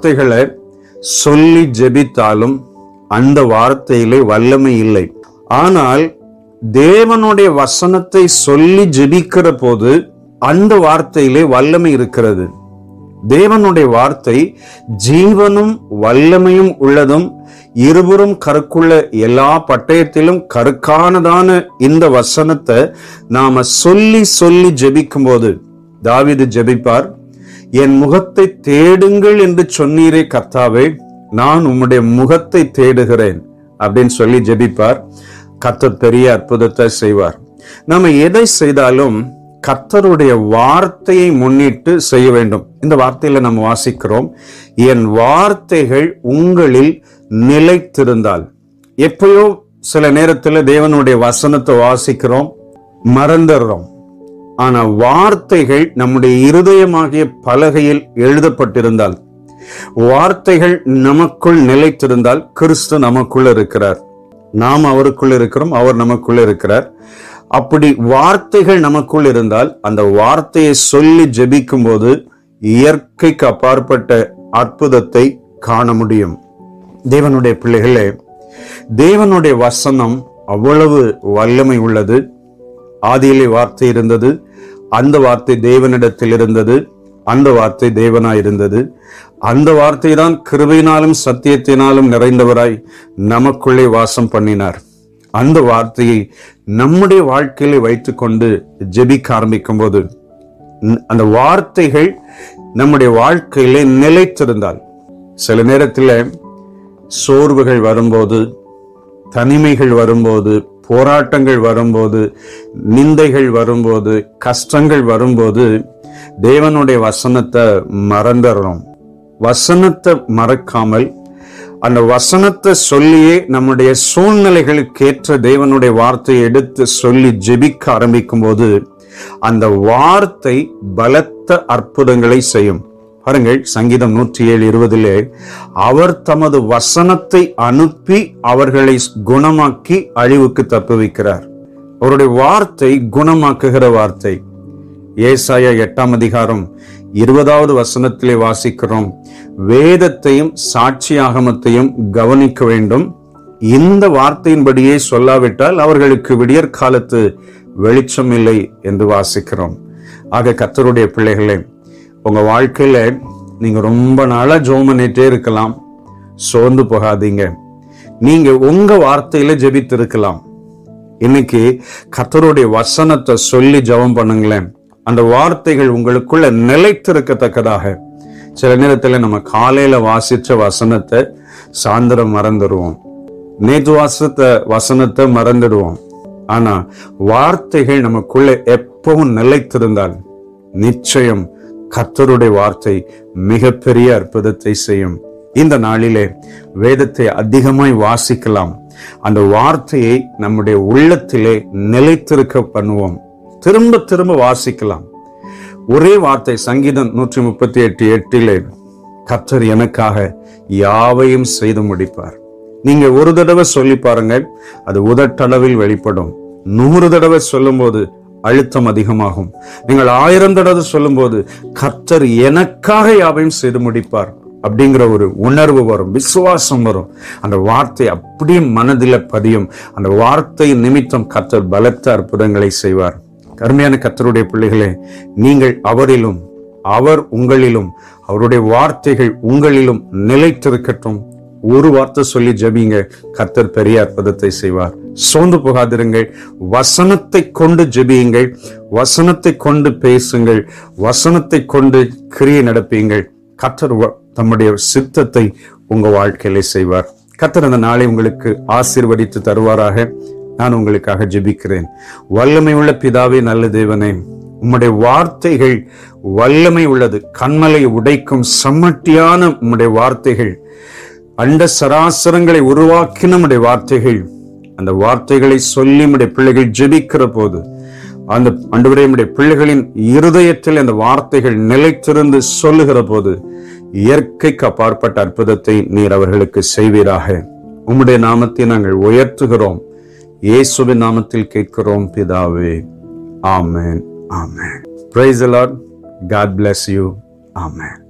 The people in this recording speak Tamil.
வார்த்தைகளை சொல்லி ஜெபித்தாலும் அந்த வார்த்தையிலே வல்லமை இல்லை ஆனால் தேவனுடைய வசனத்தை சொல்லி ஜெபிக்கிற போது அந்த வார்த்தையிலே வல்லமை இருக்கிறது தேவனுடைய வார்த்தை ஜீவனும் வல்லமையும் உள்ளதும் இருபுறம் கருக்குள்ள எல்லா பட்டயத்திலும் கருக்கானதான இந்த வசனத்தை நாம சொல்லி சொல்லி ஜெபிக்கும் போது தாவீது ஜெபிப்பார் என் முகத்தை தேடுங்கள் என்று சொன்னீரே கர்த்தாவே நான் உம்முடைய முகத்தை தேடுகிறேன் அப்படின்னு சொல்லி ஜெபிப்பார் கர்த்தர் பெரிய அற்புதத்தை செய்வார் நாம எதை செய்தாலும் கர்த்தருடைய வார்த்தையை முன்னிட்டு செய்ய வேண்டும் இந்த வார்த்தையில நம்ம வாசிக்கிறோம் என் வார்த்தைகள் உங்களில் நிலைத்திருந்தால் எப்பயோ சில நேரத்துல தேவனுடைய வசனத்தை வாசிக்கிறோம் மறந்துடுறோம் ஆனா வார்த்தைகள் நம்முடைய இருதயமாகிய பலகையில் எழுதப்பட்டிருந்தால் வார்த்தைகள் நமக்குள் நிலைத்திருந்தால் கிறிஸ்து நமக்குள்ள இருக்கிறார் நாம் அவருக்குள்ள இருக்கிறோம் அவர் நமக்குள்ள இருக்கிறார் அப்படி வார்த்தைகள் நமக்குள் இருந்தால் அந்த வார்த்தையை சொல்லி ஜெபிக்கும் போது இயற்கைக்கு அப்பாற்பட்ட அற்புதத்தை காண முடியும் தேவனுடைய பிள்ளைகளே தேவனுடைய வசனம் அவ்வளவு வல்லமை உள்ளது ஆதியிலே வார்த்தை இருந்தது அந்த வார்த்தை தேவனிடத்தில் இருந்தது அந்த வார்த்தை தேவனாய் இருந்தது அந்த வார்த்தை தான் கிருபையினாலும் சத்தியத்தினாலும் நிறைந்தவராய் நமக்குள்ளே வாசம் பண்ணினார் அந்த வார்த்தையை நம்முடைய வாழ்க்கையில வைத்துக்கொண்டு ஜெபிக்க ஆரம்பிக்கும் போது ந- அந்த வார்த்தைகள் நம்முடைய வாழ்க்கையிலே நிலைத்திருந்தால் சில நேரத்தில் சோர்வுகள் வரும்போது தனிமைகள் வரும்போது போராட்டங்கள் வரும்போது நிந்தைகள் வரும்போது கஷ்டங்கள் வரும்போது தேவனுடைய வசனத்தை மறந்துடுறோம் வசனத்தை மறக்காமல் அந்த வசனத்தை சொல்லியே நம்முடைய சூழ்நிலைகளுக்கு ஏற்ற தேவனுடைய வார்த்தையை எடுத்து சொல்லி ஜெபிக்க ஆரம்பிக்கும் போது அந்த வார்த்தை பலத்த அற்புதங்களை செய்யும் பாருங்கள் சங்கீதம் நூற்றி ஏழு இருபதிலே அவர் தமது வசனத்தை அனுப்பி அவர்களை குணமாக்கி அழிவுக்கு தப்புவிக்கிறார் அவருடைய வார்த்தை குணமாக்குகிற வார்த்தை ஏசாயா எட்டாம் அதிகாரம் இருபதாவது வசனத்திலே வாசிக்கிறோம் வேதத்தையும் சாட்சியாகமத்தையும் கவனிக்க வேண்டும் இந்த வார்த்தையின்படியே சொல்லாவிட்டால் அவர்களுக்கு விடியற் காலத்து வெளிச்சம் இல்லை என்று வாசிக்கிறோம் ஆக கர்த்தருடைய பிள்ளைகளே உங்க வாழ்க்கையில நீங்க ரொம்ப நாளா ஜோம் பண்ணிட்டே இருக்கலாம் சோர்ந்து போகாதீங்க நீங்க உங்க வார்த்தையில ஜெபித்து இருக்கலாம் இன்னைக்கு கர்த்தருடைய வசனத்தை சொல்லி ஜெபம் பண்ணுங்களேன் அந்த வார்த்தைகள் உங்களுக்குள்ள நிலைத்திருக்கத்தக்கதாக சில நேரத்துல நம்ம காலையில வாசிச்ச வசனத்தை சாயந்தரம் மறந்துடுவோம் நேற்று வாசத்த வசனத்தை மறந்துடுவோம் ஆனா வார்த்தைகள் நமக்குள்ள எப்பவும் நிலைத்திருந்தால் நிச்சயம் கர்த்தருடைய வார்த்தை மிகப்பெரிய அற்புதத்தை செய்யும் இந்த நாளிலே வேதத்தை அதிகமாய் வாசிக்கலாம் அந்த வார்த்தையை நம்முடைய உள்ளத்திலே நிலைத்திருக்க பண்ணுவோம் திரும்ப திரும்ப வாசிக்கலாம் ஒரே வார்த்தை சங்கீதம் நூற்றி முப்பத்தி எட்டு எட்டிலே கர்த்தர் எனக்காக யாவையும் செய்து முடிப்பார் நீங்க ஒரு தடவை சொல்லி பாருங்க அது உதட்டளவில் வெளிப்படும் நூறு தடவை சொல்லும்போது அழுத்தம் அதிகமாகும் நீங்கள் ஆயிரம் தடவை சொல்லும்போது கர்த்தர் எனக்காக யாவையும் செய்து முடிப்பார் அப்படிங்கிற ஒரு உணர்வு வரும் விசுவாசம் வரும் அந்த வார்த்தை அப்படியே மனதில பதியும் அந்த வார்த்தை நிமித்தம் கர்த்தர் பலத்த அற்புதங்களை செய்வார் கருமையான கர்த்தருடைய பிள்ளைகளே நீங்கள் அவரிலும் அவர் உங்களிலும் அவருடைய வார்த்தைகள் உங்களிலும் நிலைத்திருக்கட்டும் ஒரு வார்த்தை சொல்லி ஜெபிங்க கர்த்தர் பெரிய அற்புதத்தை செய்வார் சோர்ந்து போகாதிருங்கள் வசனத்தை கொண்டு ஜெபியுங்கள் வசனத்தை கொண்டு பேசுங்கள் வசனத்தை கொண்டு கிரியை நடப்பீங்கள் கர்த்தர் வ- தம்முடைய சித்தத்தை உங்க வாழ்க்கையிலே செய்வார் கர்த்தர் அந்த நாளை உங்களுக்கு ஆசீர்வதித்து தருவாராக நான் உங்களுக்காக ஜெபிக்கிறேன் வல்லமை உள்ள பிதாவே நல்ல தேவனே உம்முடைய வார்த்தைகள் வல்லமை உள்ளது கண்மலை உடைக்கும் சம்மட்டியான உம்முடைய வார்த்தைகள் அண்ட சராசரங்களை உருவாக்கின உம்முடைய வார்த்தைகள் அந்த வார்த்தைகளை சொல்லி உம்முடைய பிள்ளைகள் ஜெபிக்கிற போது அந்த அன்றுவரே உம்முடைய பிள்ளைகளின் இருதயத்தில் அந்த வார்த்தைகள் நிலைத்திருந்து சொல்லுகிற போது இயற்கைக்கு அப்பாற்பட்ட அற்புதத்தை நீர் அவர்களுக்கு செய்வீராக உம்முடைய நாமத்தை நாங்கள் உயர்த்துகிறோம் இயேசுவின் நாமத்தில் கேட்கிறோம் பிதாவே ஆமென் ஆமென் praise lord God bless you amen